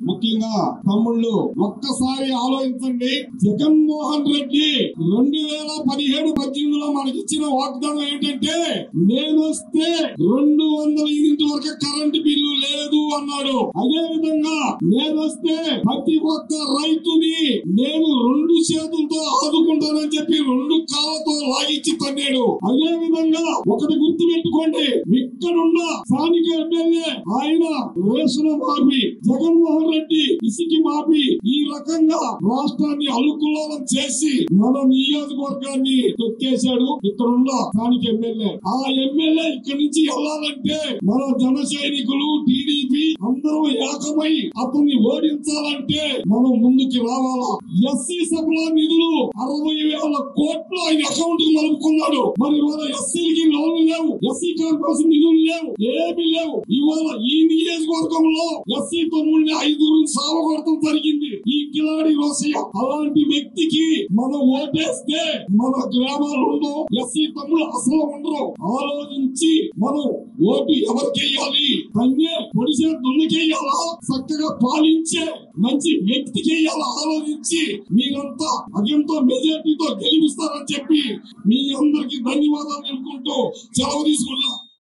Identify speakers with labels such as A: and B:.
A: ముఖ్యంగా తమ్ముళ్ళు ఒక్కసారి ఆలోచించండి జగన్మోహన్ రెడ్డి రెండు వేల పదిహేడు పద్దెనిమిదిలో మనకిచ్చిన వాగ్దానం ఏంటంటే నేను వస్తే రెండు వందల యూనిట్ వరకు కరెంటు బిల్లు లేదు అన్నాడు అదే విధంగా నేను వస్తే ప్రతి ఒక్క రైతుని నేను రెండు చేతులతో ఆదుకుంటానని చెప్పి రెండు కాళ్ళతో లాగిచ్చి తన్నాడు అదే విధంగా ఒకటి గుర్తు పెట్టుకోండి ఇక్కడున్న స్థానిక ఎమ్మెల్యే ఆయన రేషన్ మాపి జగన్మోహన్ రెడ్డి ఇసికి మాపి ఈ రకంగా రాష్ట్రాన్ని అల్లుకుల్లోలం చేసి మన నియోజకవర్గాన్ని తొక్కేశాడు ఇక్కడున్న స్థానిక ఎమ్మెల్యే ఆ ఎమ్మెల్యే ఇక్కడి నుంచి వెళ్ళాలంటే మన జన సైనికులు టీడీపీ అందరూ ఏకమై అతన్ని ఓడించాలంటే మనం ముందుకు రావాలా ఎస్సీ సభల నిధులు అరవై వేల కోట్లు ఆయన అకౌంట్ కి మలుపుకున్నాడు మరి ఇవాళ ఎస్సీలకి లోన్లు లేవు ఎస్సీ కార్పొరేషన్ నిధులు లేవు ఏమీ లేవు ఇవాళ ఈ నియోజకవర్గంలో ఎస్సీ తమ్ముడిని ఐదుగురు సావగొడతాం జరిగింది ఈ కిలాడి రోసయ్య అలాంటి వ్యక్తికి మనం ఓటేస్తే మన గ్రామాలలో ఎస్సీ తమ్ముడు అసలు ఉండరు ఆలోచించి మనం ఓటు ఎవరికెయ్యాలి అన్నే పొడిసే దున్నకెయ్యాలా చక్కగా పాలించే మంచి వ్యక్తికి వెయ్యాలా ఆలోచించి మీరంతా అగ్యంతో మెజార్టీతో గెలిపిస్తారని చెప్పి మీ అందరికి ధన్యవాదాలు తెలుపుకుంటూ సెలవు తీసుకున్నా